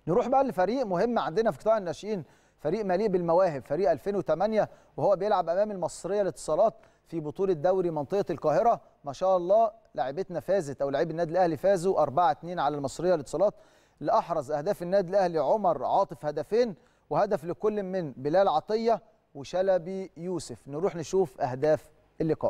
نروح بقى لفريق مهم عندنا في قطاع الناشئين فريق مليء بالمواهب فريق 2008 وهو بيلعب امام المصريه للاتصالات في بطوله دوري منطقه القاهره ما شاء الله لاعبتنا فازت او لاعبي النادي الاهلي فازوا 4 2 على المصريه للاتصالات اللي احرز اهداف النادي الاهلي عمر عاطف هدفين وهدف لكل من بلال عطيه وشلبي يوسف نروح نشوف اهداف اللقاء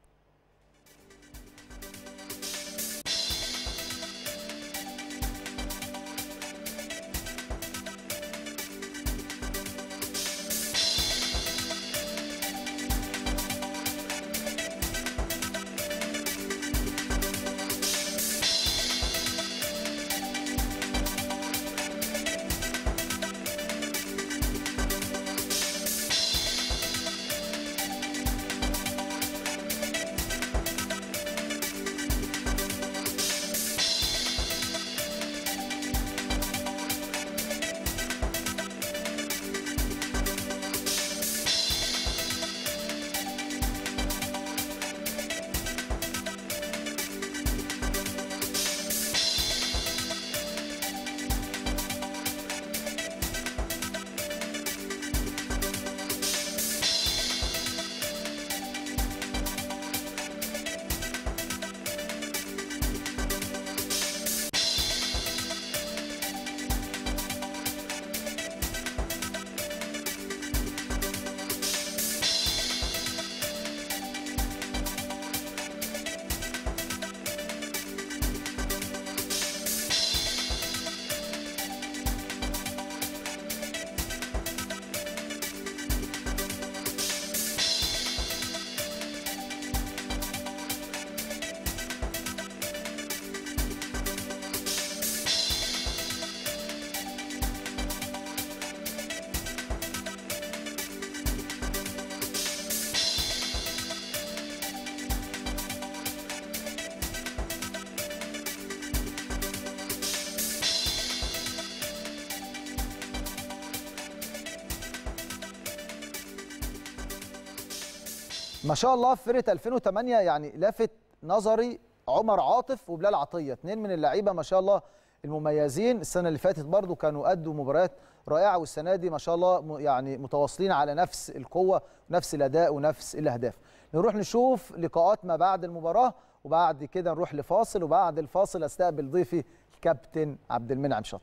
ما شاء الله في فرقه 2008 يعني لافت نظري عمر عاطف وبلال عطيه اثنين من اللعيبه ما شاء الله المميزين السنه اللي فاتت برضو كانوا ادوا مباريات رائعه والسنه دي ما شاء الله م- يعني متواصلين على نفس القوه ونفس الاداء ونفس الاهداف نروح نشوف لقاءات ما بعد المباراه وبعد كده نروح لفاصل وبعد الفاصل استقبل ضيفي الكابتن عبد المنعم شط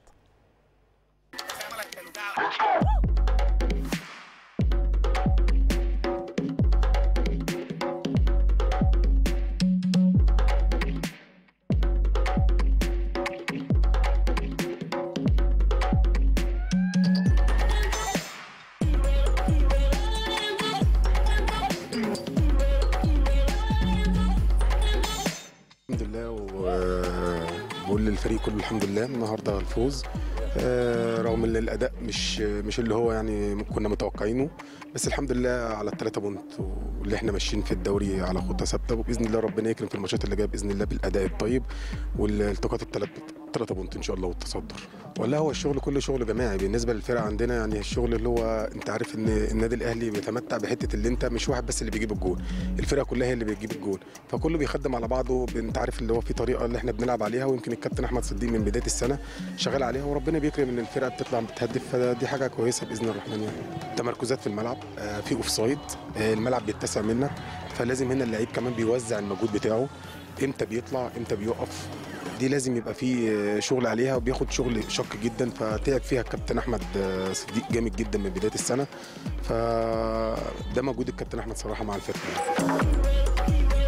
الحمد لله وبقول للفريق كله الحمد لله النهارده الفوز آه، رغم ان الاداء مش مش اللي هو يعني كنا متوقعينه بس الحمد لله على الثلاثه بونت واللي احنا ماشيين في الدوري على خطه ثابته وباذن الله ربنا يكرم في الماتشات اللي جايه باذن الله بالاداء الطيب والالتقاط الثلاث ثلاثه بونت ان شاء الله والتصدر والله هو الشغل كله شغل جماعي بالنسبه للفرقه عندنا يعني الشغل اللي هو انت عارف ان النادي الاهلي بيتمتع بحته اللي انت مش واحد بس اللي بيجيب الجول الفرقه كلها هي اللي بتجيب الجول فكله بيخدم على بعضه انت عارف اللي هو في طريقه اللي احنا بنلعب عليها ويمكن الكابتن احمد صديق من بدايه السنه شغال عليها وربنا بيكرم ان الفرقه بتطلع بتهدف فدي حاجه كويسه باذن الرحمن يعني تمركزات في الملعب آه، في اوف سايد الملعب بيتسع منك فلازم هنا اللعيب كمان بيوزع المجهود بتاعه امتى بيطلع امتى بيقف دي لازم يبقى في آه، شغل عليها وبياخد شغل شق جدا فتعب فيها الكابتن احمد آه، صديق جامد جدا من بدايه السنه فده مجهود الكابتن احمد صراحه مع الفرقه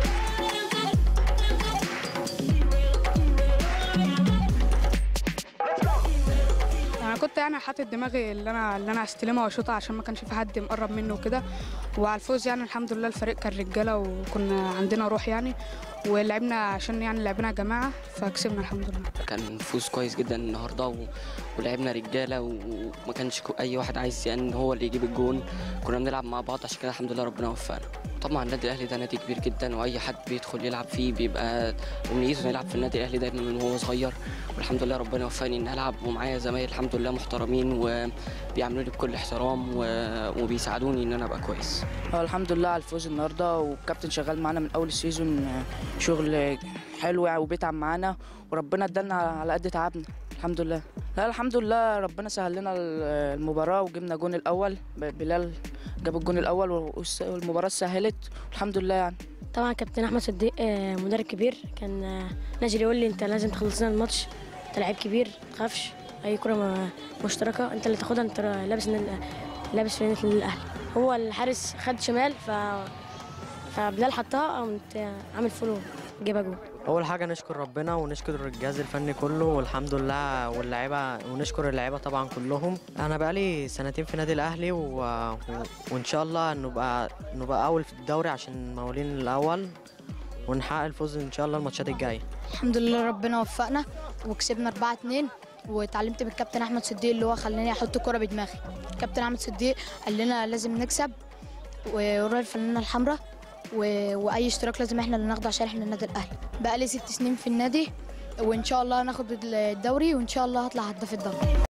انا كنت يعني حاطط دماغي اللي انا اللي انا استلمها واشوطها عشان ما كانش في حد مقرب منه وكده وعلى الفوز يعني الحمد لله الفريق كان رجاله وكنا عندنا روح يعني ولعبنا عشان يعني لعبنا جماعه فكسبنا الحمد لله كان فوز كويس جدا النهارده و... ولعبنا رجاله و- وما كانش كو- اي واحد عايز يعني ان هو اللي يجيب الجون كنا بنلعب مع بعض عشان كده الحمد لله ربنا وفقنا طبعا النادي الاهلي ده نادي كبير جدا واي حد بيدخل يلعب فيه بيبقى امنيته انه يلعب في النادي الاهلي دايما من وهو صغير والحمد لله ربنا وفقني اني العب ومعايا زمايل الحمد لله محترمين وبيعاملوني بكل احترام و... وبيساعدوني ان انا ابقى كويس هو الحمد لله على الفوز النهارده والكابتن شغال معانا من اول السيزون آه، شغل حلو يعني وبيتعب معانا وربنا ادالنا على قد تعبنا الحمد لله لا الحمد لله ربنا سهل لنا ال- المباراه وجبنا جون الاول ب- بلال جاب الجون الاول والس- والمباراه سهلت والحمد لله يعني طبعا كابتن احمد صديق آه، مدرب كبير كان آه، نازل يقول لي انت لازم تخلص لنا الماتش انت لعيب كبير ما تخافش اي كره م- مشتركه انت اللي تاخدها انت لابس النادي- لابس في نادي الاهلي هو الحارس خد شمال ف فبلال حطها قمت عامل فولو جابها جول اول حاجه نشكر ربنا ونشكر الجهاز الفني كله والحمد لله واللعيبه ونشكر اللعيبه طبعا كلهم انا بقالي سنتين في نادي الاهلي و... و... وان شاء الله نبقى نبقى اول في الدوري عشان موالين الاول ونحقق الفوز ان شاء الله الماتشات الجايه الحمد لله ربنا وفقنا وكسبنا 4 2 واتعلمت من الكابتن احمد صديق اللي هو خلاني احط كرة بدماغي الكابتن احمد صديق قال لنا لازم نكسب وروح الفنانه الحمراء و... واي اشتراك لازم احنا اللي ناخده عشان احنا النادي الاهلي بقى لي ست سنين في النادي وان شاء الله ناخد الدوري وان شاء الله هطلع هداف الدوري